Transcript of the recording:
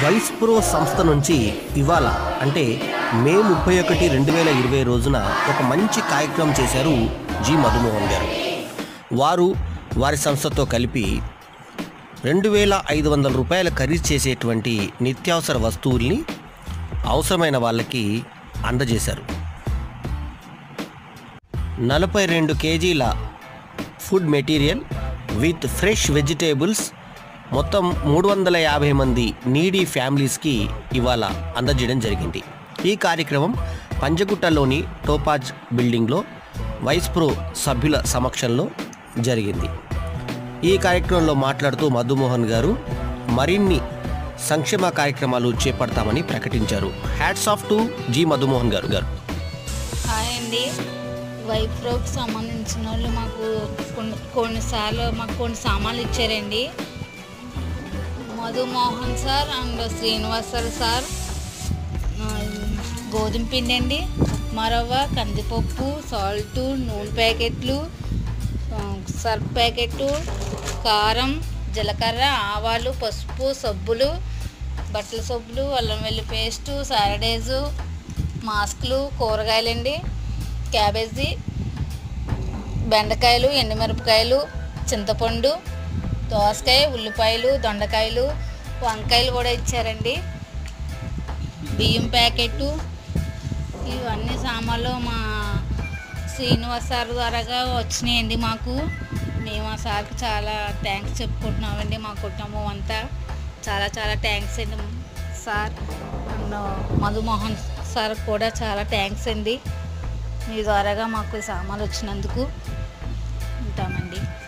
vice pro సంస్థ నుంచి ఇవాళ అంటే మే ముప్పై ఒకటి రెండు వేల ఇరవై రోజున ఒక మంచి కార్యక్రమం చేశారు జి మధుమోహన్ గారు వారు వారి సంస్థతో కలిపి రెండు వేల ఐదు వందల రూపాయల ఖరీదు చేసేటువంటి నిత్యావసర వస్తువుల్ని అవసరమైన వాళ్ళకి అందజేశారు నలభై రెండు కేజీల food material with fresh vegetables మొత్తం మూడు వందల యాభై మంది నీడీ ఫ్యామిలీస్కి ఇవాళ అందజేయడం జరిగింది ఈ కార్యక్రమం పంజగుట్టలోని టోపాజ్ బిల్డింగ్లో వైస్ ప్రో సభ్యుల సమక్షంలో జరిగింది ఈ కార్యక్రమంలో మాట్లాడుతూ మధుమోహన్ గారు మరిన్ని సంక్షేమ కార్యక్రమాలు చేపడతామని ప్రకటించారు hats off to G Madhumohan garu garu hi అండి వైప్రోకి సంబంధించిన వాళ్ళు మాకు కొన్ని కొన్నిసార్లు మాకు కొన్ని సామాన్లు ఇచ్చారండి Madhumohan sir and Srinivasar sir ఆ, గోధుమ పిండి అండి ఉప్మా రవ్వ కందిపప్పు సాల్ట్ నూనె ప్యాకెట్లు ఆ, సర్ఫ్ ప్యాకెట్టు కారం జీలకర్ర ఆవాలు పసుపు సబ్బులు బట్టల సబ్బులు అల్లం వెల్లి పేస్టు సారడైజు మాస్కులు కూరగాయలండి క్యాబేజీ బెండకాయలు ఎండుమిరపకాయలు చింతపండు దోసకాయ ఉల్లిపాయలు దొండకాయలు వంకాయలు కూడా ఇచ్చారండి బియ్యం ప్యాకెట్టు ఇవన్నీ సామాన్లు మా శ్రీనివాస్ సార్ ద్వారాగా వచ్చినాయండి మాకు మేము ఆ సార్కి చాలా థ్యాంక్స్ చెప్పుకుంటున్నామండి మా కుటుంబం అంతా చాలా చాలా థ్యాంక్స్ అండి సార్ అండ్ మధుమోహన్ సార్ కూడా చాలా థ్యాంక్స్ అండి మీ ద్వారాగా మాకు ఈ సామాన్లు వచ్చినందుకు ఉంటామండి